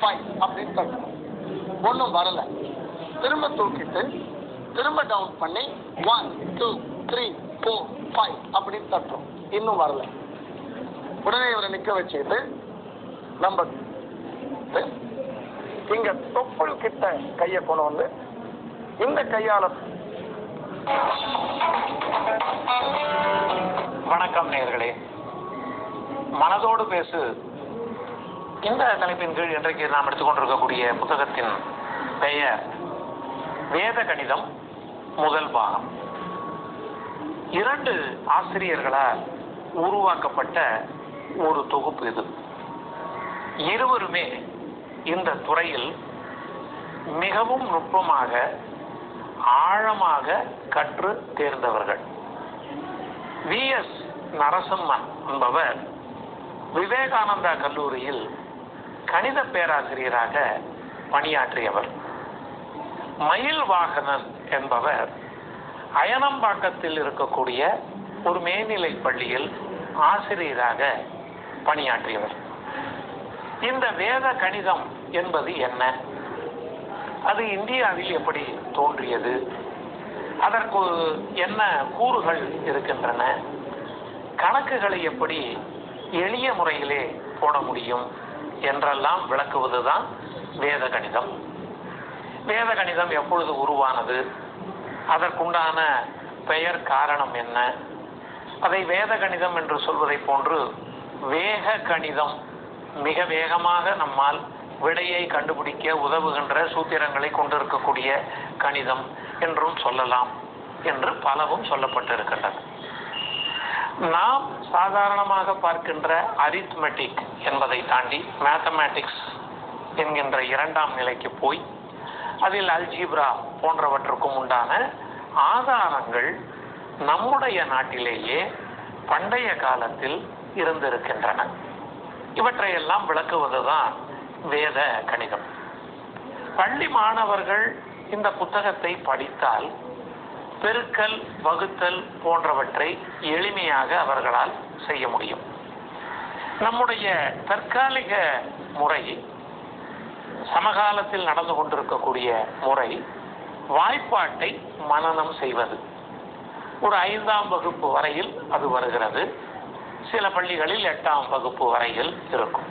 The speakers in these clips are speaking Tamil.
ஃபைவ் அப்படின்னு தட்டணும் ஒன்றும் வரல திரும்ப தூக்கிட்டு திரும்ப டவுன் பண்ணி one two three four five அப்படின்னு தட்டுறோம் இன்னும் வரல உடனே இவரை நிக்க வச்சுக்கிட்டு நம்ம இங்க தொப்புள் கிட்ட கையை கொண்டு வந்து இந்த கையால வணக்கம் நேயர்களே மனதோடு பேசு இந்த தலைப்பின் கீழ் இன்றைக்கு நாம் எடுத்துக்கொண்டிருக்கக்கூடிய புத்தகத்தின் பெயர் வேத கணிதம் முதல் பாகம் இரண்டு ஆசிரியர்களால் உருவாக்கப்பட்ட ஒரு தொகுப்பு இது இருவருமே இந்த துறையில் மிகவும் நுட்பமாக ஆழமாக கற்று தேர்ந்தவர்கள் வி எஸ் நரசிம்மன் என்பவர் விவேகானந்தா கல்லூரியில் கணித பேராசிரியராக பணியாற்றியவர் மயில் வாகனன் என்பவர் அயனம்பாக்கத்தில் இருக்கக்கூடிய ஒரு மேல்நிலை பள்ளியில் ஆசிரியராக பணியாற்றியவர் இந்த வேத கணிதம் என்பது என்ன அது இந்தியாவில் எப்படி தோன்றியது அதற்கு என்ன கூறுகள் இருக்கின்றன கணக்குகளை எப்படி எளிய முறையிலே போட முடியும் என்றெல்லாம் விளக்குவதுதான் வேத கணிதம் வேத கணிதம் எப்பொழுது உருவானது அதற்குண்டான பெயர் காரணம் என்ன அதை வேத கணிதம் என்று சொல்வதை போன்று வேக கணிதம் மிக வேகமாக நம்மால் விடையை கண்டுபிடிக்க உதவுகின்ற சூத்திரங்களை கொண்டிருக்கக்கூடிய கணிதம் என்றும் சொல்லலாம் என்று பலவும் சொல்லப்பட்டிருக்கின்றன நாம் சாதாரணமாக பார்க்கின்ற அரித்மெட்டிக் என்பதை தாண்டி மேத்தமேட்டிக்ஸ் என்கின்ற இரண்டாம் நிலைக்கு போய் அதில் அல்ஜீப்ரா போன்றவற்றுக்கும் உண்டான ஆதாரங்கள் நம்முடைய நாட்டிலேயே பண்டைய காலத்தில் இருந்திருக்கின்றன இவற்றையெல்லாம் விளக்குவதுதான் வேத கணிதம் பள்ளி மாணவர்கள் இந்த புத்தகத்தை படித்தால் பெருக்கல் வகுத்தல் போன்றவற்றை எளிமையாக அவர்களால் செய்ய முடியும் நம்முடைய தற்காலிக முறை சமகாலத்தில் நடந்து கொண்டிருக்கக்கூடிய முறை வாய்ப்பாட்டை மனனம் செய்வது ஒரு ஐந்தாம் வகுப்பு வரையில் அது வருகிறது சில பள்ளிகளில் எட்டாம் வகுப்பு வரையில் இருக்கும்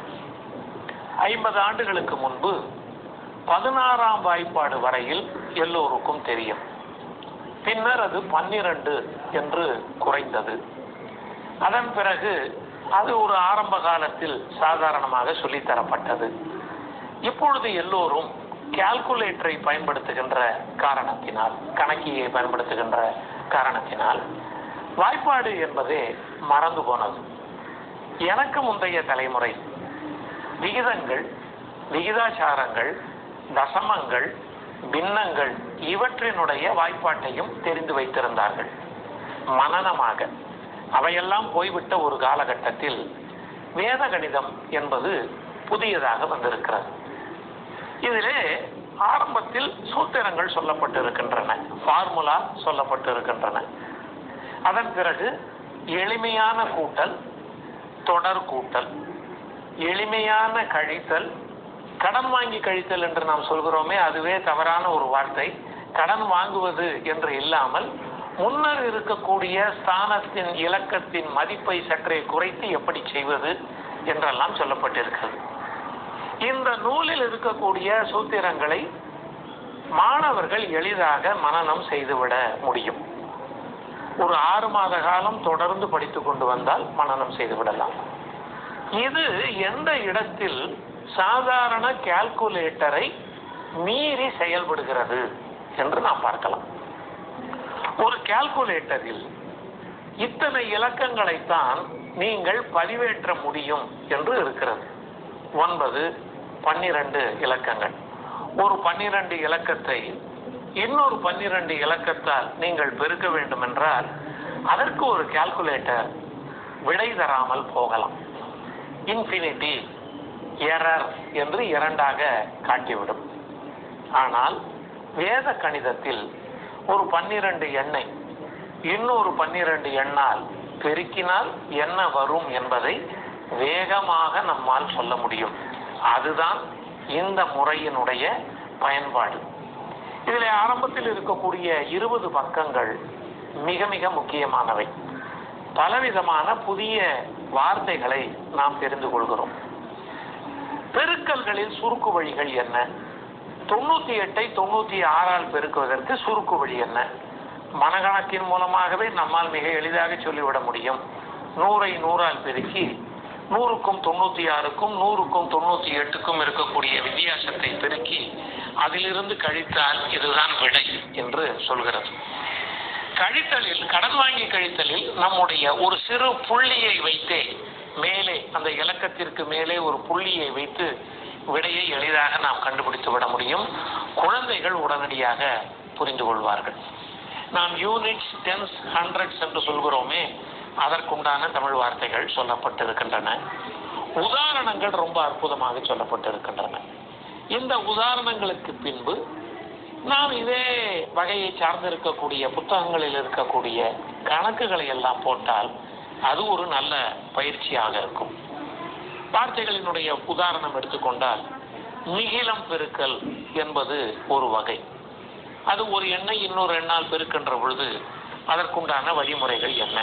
ஐம்பது ஆண்டுகளுக்கு முன்பு பதினாறாம் வாய்ப்பாடு வரையில் எல்லோருக்கும் தெரியும் பின்னர் அது பன்னிரண்டு என்று குறைந்தது அதன் பிறகு அது ஒரு ஆரம்ப காலத்தில் சாதாரணமாக சொல்லித்தரப்பட்டது இப்பொழுது எல்லோரும் கால்குலேட்டரை பயன்படுத்துகின்ற காரணத்தினால் கணக்கியை பயன்படுத்துகின்ற காரணத்தினால் வாய்ப்பாடு என்பதே மறந்து போனது எனக்கு முந்தைய தலைமுறை விகிதங்கள் விகிதாச்சாரங்கள் தசமங்கள் பின்னங்கள் இவற்றினுடைய வாய்ப்பாட்டையும் தெரிந்து வைத்திருந்தார்கள் மனனமாக அவையெல்லாம் போய்விட்ட ஒரு காலகட்டத்தில் வேத கணிதம் என்பது புதியதாக வந்திருக்கிறது இதிலே ஆரம்பத்தில் சூத்திரங்கள் சொல்லப்பட்டிருக்கின்றன ஃபார்முலா சொல்லப்பட்டிருக்கின்றன அதன் பிறகு எளிமையான கூட்டல் தொடர் கூட்டல் எளிமையான கழித்தல் கடன் வாங்கி கழித்தல் என்று நாம் சொல்கிறோமே அதுவே தவறான ஒரு வார்த்தை கடன் வாங்குவது என்று இல்லாமல் முன்னர் இருக்கக்கூடிய ஸ்தானத்தின் இலக்கத்தின் மதிப்பை சற்றே குறைத்து எப்படி செய்வது என்றெல்லாம் சொல்லப்பட்டிருக்கிறது இந்த நூலில் இருக்கக்கூடிய சூத்திரங்களை மாணவர்கள் எளிதாக மனனம் செய்துவிட முடியும் ஒரு ஆறு மாத காலம் தொடர்ந்து படித்துக் கொண்டு வந்தால் மனனம் செய்து விடலாம் இது எந்த இடத்தில் சாதாரண கால்குலேட்டரை மீறி செயல்படுகிறது என்று நாம் பார்க்கலாம் ஒரு கால்குலேட்டரில் இத்தனை இலக்கங்களைத்தான் நீங்கள் பதிவேற்ற முடியும் என்று இருக்கிறது ஒன்பது பன்னிரண்டு இலக்கங்கள் ஒரு பன்னிரண்டு இலக்கத்தை இன்னொரு பன்னிரண்டு இலக்கத்தால் நீங்கள் பெருக்க வேண்டும் என்றால் அதற்கு ஒரு கால்குலேட்டர் விடை தராமல் போகலாம் இன்ஃபினிட்டி எரர் என்று இரண்டாக காட்டிவிடும் ஆனால் வேத கணிதத்தில் ஒரு பன்னிரண்டு எண்ணை இன்னொரு பன்னிரண்டு எண்ணால் பெருக்கினால் என்ன வரும் என்பதை வேகமாக நம்மால் சொல்ல முடியும் அதுதான் இந்த முறையினுடைய பயன்பாடு இதில் ஆரம்பத்தில் இருக்கக்கூடிய இருபது பக்கங்கள் மிக மிக முக்கியமானவை பலவிதமான புதிய வார்த்தைகளை நாம் தெரிந்து கொள்கிறோம் பெருக்கல்களில் சுருக்கு வழிகள் என்ன தொண்ணூத்தி எட்டை தொண்ணூத்தி ஆறால் பெருக்குவதற்கு சுருக்கு வழி என்ன மனகணக்கின் மூலமாகவே நம்மால் மிக எளிதாக சொல்லிவிட முடியும் நூறை நூறால் பெருக்கி நூறுக்கும் தொண்ணூத்தி ஆறுக்கும் நூறுக்கும் தொண்ணூத்தி எட்டுக்கும் இருக்கக்கூடிய வித்தியாசத்தை பெருக்கி அதிலிருந்து கழித்தால் இதுதான் விடை என்று சொல்கிறது கழித்தலில் கடன் வாங்கி கழித்தலில் நம்முடைய ஒரு சிறு புள்ளியை வைத்தே மேலே அந்த இலக்கத்திற்கு மேலே ஒரு புள்ளியை வைத்து விடையை எளிதாக நாம் கண்டுபிடித்து விட முடியும் குழந்தைகள் உடனடியாக புரிந்து கொள்வார்கள் நாம் யூனிட்ஸ் டென்ஸ் ஹண்ட்ரட்ஸ் என்று சொல்கிறோமே அதற்குண்டான தமிழ் வார்த்தைகள் சொல்லப்பட்டிருக்கின்றன உதாரணங்கள் ரொம்ப அற்புதமாக சொல்லப்பட்டிருக்கின்றன இந்த உதாரணங்களுக்கு பின்பு நாம் இதே வகையை சார்ந்திருக்கக்கூடிய புத்தகங்களில் இருக்கக்கூடிய கணக்குகளை எல்லாம் போட்டால் அது ஒரு நல்ல பயிற்சியாக இருக்கும் வார்த்தைகளினுடைய உதாரணம் எடுத்துக்கொண்டால் நிகிலம் பெருக்கல் என்பது ஒரு வகை அது ஒரு எண்ணை இன்னொரு எண்ணால் பெருக்கின்ற பொழுது அதற்குண்டான வழிமுறைகள் என்ன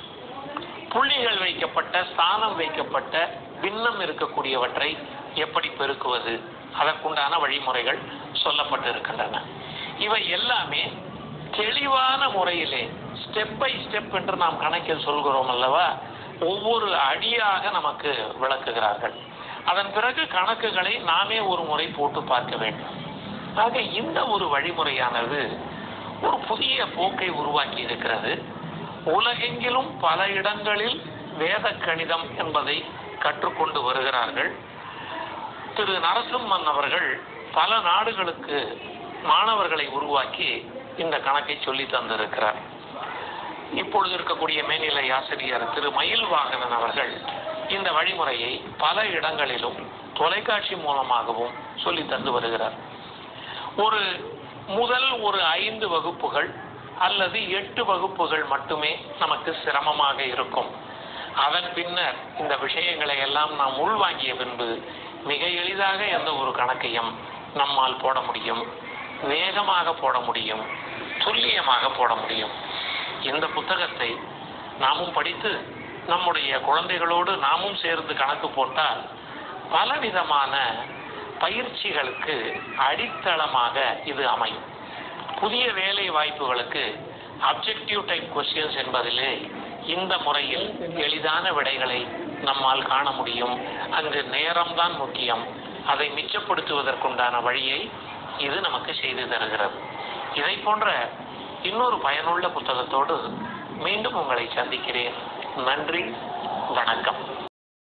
புள்ளிகள் வைக்கப்பட்ட ஸ்தானம் வைக்கப்பட்ட பின்னம் இருக்கக்கூடியவற்றை எப்படி பெருக்குவது அதற்குண்டான வழிமுறைகள் சொல்லப்பட்டிருக்கின்றன இவை எல்லாமே தெளிவான முறையிலே ஸ்டெப் பை ஸ்டெப் என்று நாம் கணக்கில் சொல்கிறோம் அல்லவா ஒவ்வொரு அடியாக நமக்கு விளக்குகிறார்கள் அதன் பிறகு கணக்குகளை நாமே ஒரு முறை போட்டு பார்க்க வேண்டும் ஆக இந்த ஒரு வழிமுறையானது ஒரு புதிய போக்கை உருவாக்கி இருக்கிறது உலகெங்கிலும் பல இடங்களில் வேத கணிதம் என்பதை கற்றுக்கொண்டு வருகிறார்கள் திரு நரசிம்மன் அவர்கள் பல நாடுகளுக்கு மாணவர்களை உருவாக்கி இந்த கணக்கை சொல்லி தந்திருக்கிறார் இப்பொழுது இருக்கக்கூடிய மேல்நிலை ஆசிரியர் திரு மயில் வாகனன் அவர்கள் இந்த வழிமுறையை பல இடங்களிலும் தொலைக்காட்சி மூலமாகவும் சொல்லி தந்து வருகிறார் ஒரு முதல் ஒரு ஐந்து வகுப்புகள் அல்லது எட்டு வகுப்புகள் மட்டுமே நமக்கு சிரமமாக இருக்கும் அதன் பின்னர் இந்த விஷயங்களை எல்லாம் நாம் உள்வாங்கிய பின்பு மிக எளிதாக எந்த ஒரு கணக்கையும் நம்மால் போட முடியும் வேகமாக போட முடியும் துல்லியமாக போட முடியும் இந்த புத்தகத்தை நாமும் படித்து நம்முடைய குழந்தைகளோடு நாமும் சேர்ந்து கணக்கு போட்டால் பலவிதமான பயிற்சிகளுக்கு அடித்தளமாக இது அமையும் புதிய வேலை வாய்ப்புகளுக்கு அப்ஜெக்டிவ் டைப் கொஸ்டின்ஸ் என்பதிலே இந்த முறையில் எளிதான விடைகளை நம்மால் காண முடியும் அங்கு நேரம்தான் முக்கியம் அதை மிச்சப்படுத்துவதற்குண்டான வழியை இது நமக்கு செய்து தருகிறது இதை போன்ற இன்னொரு பயனுள்ள புத்தகத்தோடு மீண்டும் உங்களை சந்திக்கிறேன் நன்றி வணக்கம்